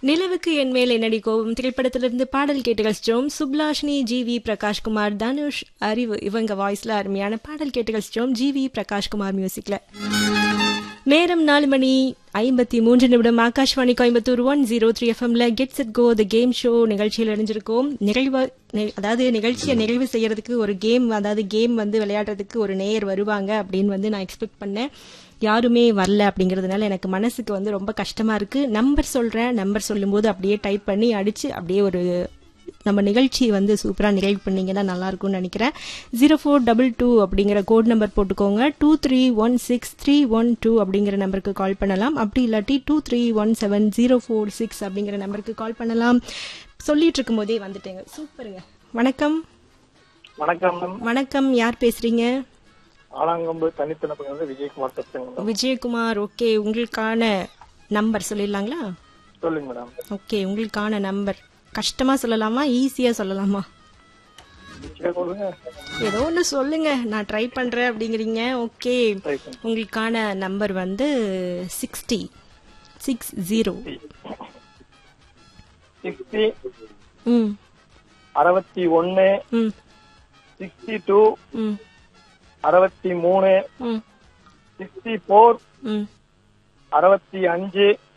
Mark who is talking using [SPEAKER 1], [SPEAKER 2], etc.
[SPEAKER 1] நிலவுக்கு என் மேல் என்னடி கோபம் திரைப்படத்திலிருந்து பாடல் கேட்டு கழிச்சிட்டோம் சுப்லாஷினி ஜி வி பிரகாஷ்குமார் தனுஷ் அறிவு இவங்க வாய்ஸ்ல அருமையான பாடல் கேட்டு கழிச்சிட்டோம் ஜி வி பிரகாஷ்குமார் மியூசிக்ல நேரம் நாலு மணி ஐம்பத்தி மூன்று நிமிடம் Akashvani Coimbatore one zero three எஃப்எம்ல get set go the game show நிகழ்ச்சியில் இணைஞ்சிருக்கோம் நிகழ்வு நி- அதாவது நிகழ்ச்சியை நிறைவு செய்யறதுக்கு ஒரு கேம் அதாவது கேம் வந்து விளையாடுறதுக்கு ஒரு நேயர் வருவாங்க அப்படின்னு வந்து நான் எக்ஸ்பெக்ட் பண்ணேன் யாருமே வரல அப்படிங்கிறதுனால எனக்கு மனசுக்கு வந்து ரொம்ப கஷ்டமா இருக்கு நம்பர் சொல்றேன் நம்பர் சொல்லும்போது அப்படியே டைப் பண்ணி அடிச்சு அப்படியே ஒரு நம்ம நிகழ்ச்சி வந்து சூப்பராக நிறைவு பண்ணீங்கன்னா நல்லா இருக்கும்னு நினைக்கிறேன் ஜீரோ ஃபோர் டபுள் டூ அப்படிங்கிற கோட் நம்பர் போட்டுக்கோங்க two three one six three one two அப்படிங்கிற நம்பருக்கு கால் பண்ணலாம் அப்படி இல்லாட்டி two three one seven zero four six அப்படிங்கிற நம்பருக்கு கால் பண்ணலாம் சொல்லிட்டு இருக்கும் போதே வந்துட்டேங்க சூப்பருங்க வணக்கம்
[SPEAKER 2] வணக்கம் மேம்
[SPEAKER 1] வணக்கம் யார் பேசுறீங்க
[SPEAKER 2] ஆலாங்கம்பு தனித்தனப்புல இருந்து விஜயகுமார் பேசுறேங்க மேடம்
[SPEAKER 1] விஜயகுமார் ஓகே உங்களுக்கான நம்பர் சொல்லிடலாங்களா
[SPEAKER 2] சொல்லுங்க மேடம்
[SPEAKER 1] ஓகே உங்களுக்கான நம்பர் கஷ்டமா சொல்லலாமா ஈஸியா சொல்லலாமா
[SPEAKER 2] சரி, சொல்லுங்க
[SPEAKER 1] ஏதோ ஒன்று சொல்லுங்க நான் ட்ரை பண்றேன் அப்படிங்கிறீங்க ஓகே
[SPEAKER 2] Try பண்ணுங்க.
[SPEAKER 1] உங்களுக்கான நம்பர் வந்து சிக்ஸ்டி சிக்ஸ் ஜீரோ
[SPEAKER 2] சிக்ஸ்டி
[SPEAKER 1] ம்
[SPEAKER 2] அறுபத்தி ஒன்னு
[SPEAKER 1] ம்
[SPEAKER 2] சிக்ஸ்டி டூ
[SPEAKER 1] ம்
[SPEAKER 2] அறுபத்தி மூணு
[SPEAKER 1] ம்
[SPEAKER 2] சிக்ஸ்டி ஃபோர்
[SPEAKER 1] ம்
[SPEAKER 2] அறுபத்தி அஞ்சு